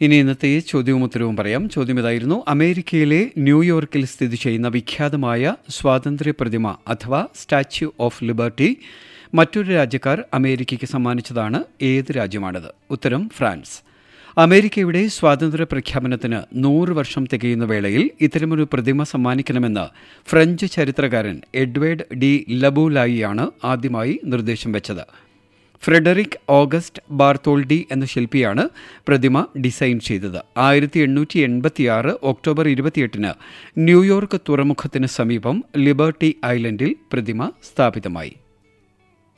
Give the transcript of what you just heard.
ഇനി ഇന്നത്തെ ചോദ്യവും ഉത്തരവും പറയാം ചോദ്യം ഇതായിരുന്നു അമേരിക്കയിലെ ന്യൂയോർക്കിൽ സ്ഥിതി ചെയ്യുന്ന വിഖ്യാതമായ സ്വാതന്ത്ര്യ പ്രതിമ അഥവാ സ്റ്റാച്യു ഓഫ് ലിബർട്ടി മറ്റൊരു രാജ്യക്കാർ അമേരിക്കയ്ക്ക് സമ്മാനിച്ചതാണ് ഏത് രാജ്യമാണത് ഉത്തരം ഫ്രാൻസ് അമേരിക്കയുടെ സ്വാതന്ത്ര്യ പ്രഖ്യാപനത്തിന് നൂറ് വർഷം തികയുന്ന വേളയിൽ ഇത്തരമൊരു പ്രതിമ സമ്മാനിക്കണമെന്ന് ഫ്രഞ്ച് ചരിത്രകാരൻ എഡ്വേർഡ് ഡി ലബൂലായിയാണ് ആദ്യമായി നിർദ്ദേശം വെച്ചത് ഫ്രെഡറിക് ഓഗസ്റ്റ് ബാർത്തോൾഡി എന്ന ശില്പിയാണ് പ്രതിമ ഡിസൈൻ ചെയ്തത് ആയിരത്തി എണ്ണൂറ്റി എൺപത്തിയാറ് ഒക്ടോബർ ഇരുപത്തിയെട്ടിന് ന്യൂയോർക്ക് തുറമുഖത്തിന് സമീപം ലിബർട്ടി ഐലൻഡിൽ പ്രതിമ സ്ഥാപിതമായി